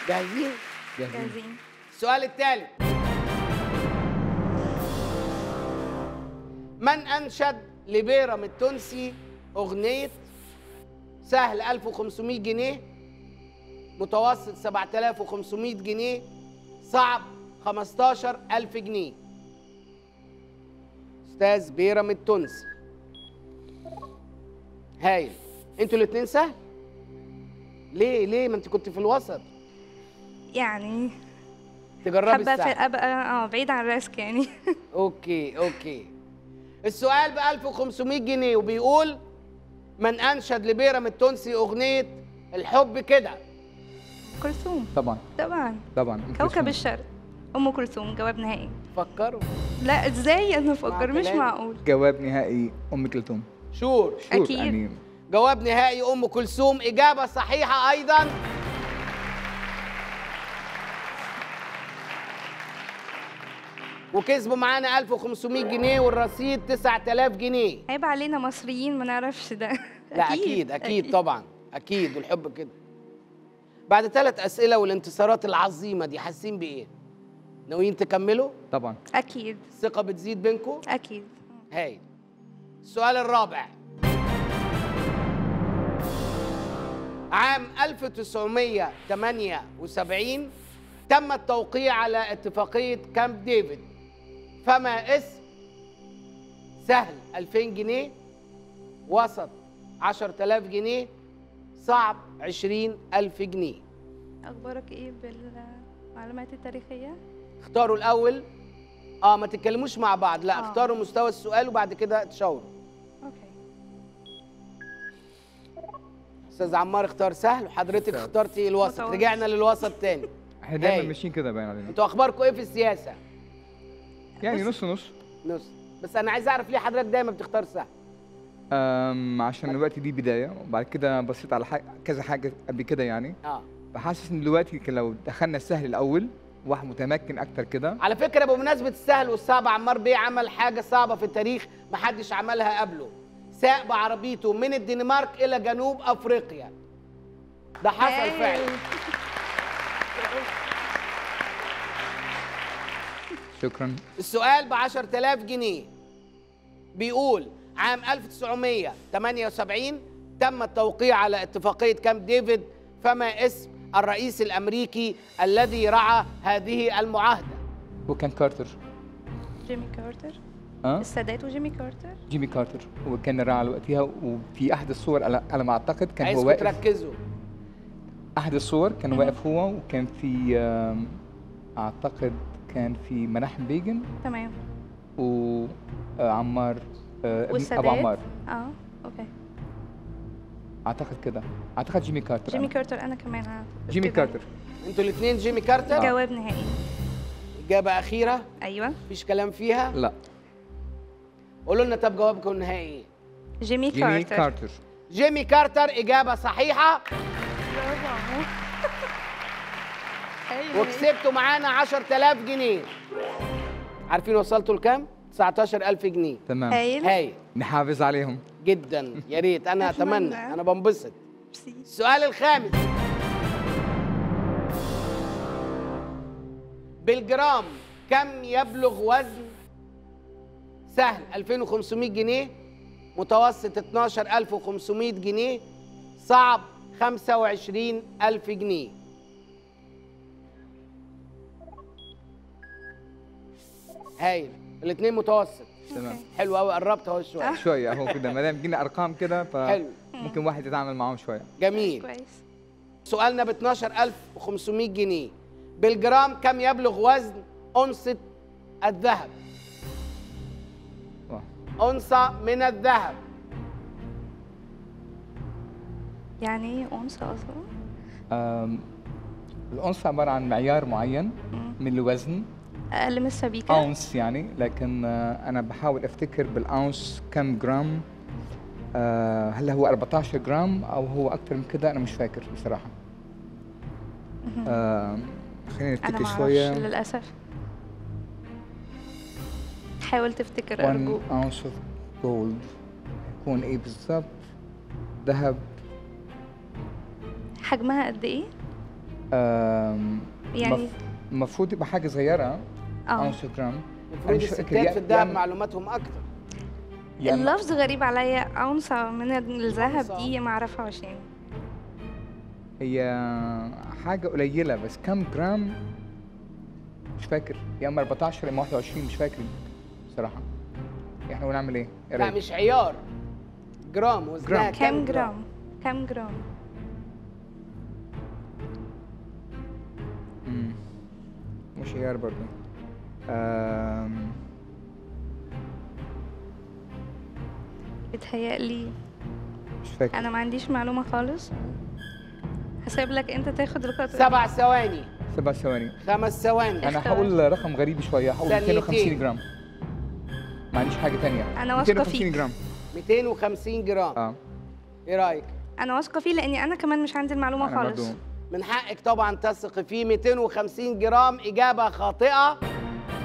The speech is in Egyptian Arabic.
جاهزين جاهزين السؤال الثالث من انشد لبيرم التونسي اغنيه سهل 1500 جنيه متوسط 7500 جنيه صعب 15000 جنيه استاذ بيرم التونسي هايل انتوا الاثنين سهل ليه ليه ما انت كنت في الوسط يعني تجربي حابه السهل في ابقى اه بعيد عن الريسك يعني اوكي اوكي السؤال ب 1500 جنيه وبيقول من انشد لبيرم التونسي اغنيه الحب كده كلثوم طبعا طبعا طبعا أم كوكب كلثوم. الشرق ام كلثوم جواب نهائي فكروا لا ازاي انا افكر مش كلامي. معقول جواب نهائي ام كلثوم شور شور أكيد. يعني جواب نهائي ام كلثوم اجابه صحيحه ايضا وكسبوا معانا 1500 جنيه والرصيد 9000 جنيه عيب علينا مصريين ما نعرفش ده لا اكيد اكيد طبعا اكيد والحب كده بعد ثلاث اسئله والانتصارات العظيمه دي حاسين بايه ناويين تكملوا طبعا اكيد الثقه بتزيد بينكم اكيد هايل السؤال الرابع عام 1978 تم التوقيع على اتفاقية كامب ديفيد فما اسم سهل 2000 جنيه وسط 10000 جنيه صعب 20000 جنيه اخبارك ايه بالمعلومات التاريخيه اختاروا الأول اه ما تتكلموش مع بعض لا آه. اختاروا مستوى السؤال وبعد كده تشاوروا اوكي استاذ عمار اختار سهل وحضرتك اخترتي الوسط متوسط. رجعنا للوسط تاني احنا دايما هايل. ماشيين كده باين علينا انتوا اخباركم ايه في السياسه يعني بص- نص نص نص بس انا عايز اعرف ليه حضرتك دايما بتختار سهل أم عشان الوقت دي بدايه وبعد كده بصيت على حاجة كذا حاجه قبل كده يعني اه بحاسس ان دلوقتي كان لو دخلنا السهل الاول واحد متمكن اكتر كده على فكره بمناسبه السهل والصعب عمار بيه عمل حاجه صعبه في التاريخ محدش عملها قبله ساق بعربيته من الدنمارك الى جنوب افريقيا ده حصل هايل. فعلا شكرا السؤال ب 10000 جنيه بيقول عام 1978 تم التوقيع على اتفاقية كامب ديفيد فما اسم الرئيس الأمريكي الذي رعى هذه المعاهدة وكان كارتر جيمي كارتر اه السادات وجيمي كارتر جيمي كارتر وكان راعي وقتها وفي احد الصور على على ما اعتقد كان هو عايزكم واقف تركزوا احد الصور كان واقف هو وكان في آم، اعتقد كان في مناحم بيجن تمام وعمار ابن والسادات ابو عمار اه اوكي اعتقد كده اعتقد جيمي كارتر جيمي أنا. كارتر انا كمان عارفة. جيمي كده. كارتر انتوا الاثنين جيمي كارتر جواب نهائي إجابة أخيرة ايوه مفيش كلام فيها لا قولوا لنا طب جوابكم النهائي إيه جيمي, جيمي كارتر كارتر جيمي كارتر إجابة صحيحة برافو أيوة. وكسبتوا معانا 10000 جنيه عارفين وصلتوا لكام؟ 19000 جنيه تمام هايل هاي نحافظ عليهم جدا يا ريت انا اتمنى أتمنى. انا بنبسط ميرسي. السؤال الخامس بالجرام كم يبلغ وزن سهل 2500 جنيه متوسط 12500 جنيه صعب 25000 جنيه هايل الاثنين متوسط تمام حلو قوي قربت اهو شويه شويه اهو كده ما دام جينا ارقام كده حلو فممكن واحد يتعامل معاهم شويه جميل كويس سؤالنا ب 12500 جنيه بالجرام كم يبلغ وزن أنصة الذهب؟ واو. أنصة من الذهب يعني ايه اونصه اصلا أم، الأونصة عبارة عن معيار معين من الوزن اقل من السبيكه أونس يعني لكن آه، أنا بحاول أفتكر بالأونس كم جرام آه، هل هو 14 جرام أو هو أكتر من كده أنا مش فاكر بصراحة آه، خلينا انا نفتكر ما شوية اعرفش للاسف حاول تفتكر 1 ارجوك ounce of gold يكون إيه بالظبط ذهب حجمها قد ايه آم، يعني مف- المفروض يبقى حاجه صغيره اه اونس جرام المفروض مش فاكر. الستات يا- في الذهب يا- معلوماتهم اكتر يعني اللفظ غريب عليا اونصه من الذهب أونصة. دي ما اعرفهاش يعني هي حاجه قليله بس كم جرام مش فاكر يا اما 14 يا اما 21 مش فاكر بصراحه احنا بنعمل ايه؟ يا لا ريت. مش عيار جرام وزنها كام جرام كام جرام مم. مش عيار برضو آم، بيتهيألي مش فاكر انا ما عنديش معلومه خالص هسيب لك انت تاخد رقم سبع ثواني سبع ثواني خمس ثواني انا اختار. هقول رقم غريب شويه هقول ثانيتين. 250 جرام ما عنديش حاجه تانية أنا واثقة 250 فيك. جرام 250 جرام اه ايه رايك انا واثقه فيه لاني انا كمان مش عندي المعلومه انا خالص برضو من حقك طبعا تثق فيه 250 جرام اجابه خاطئه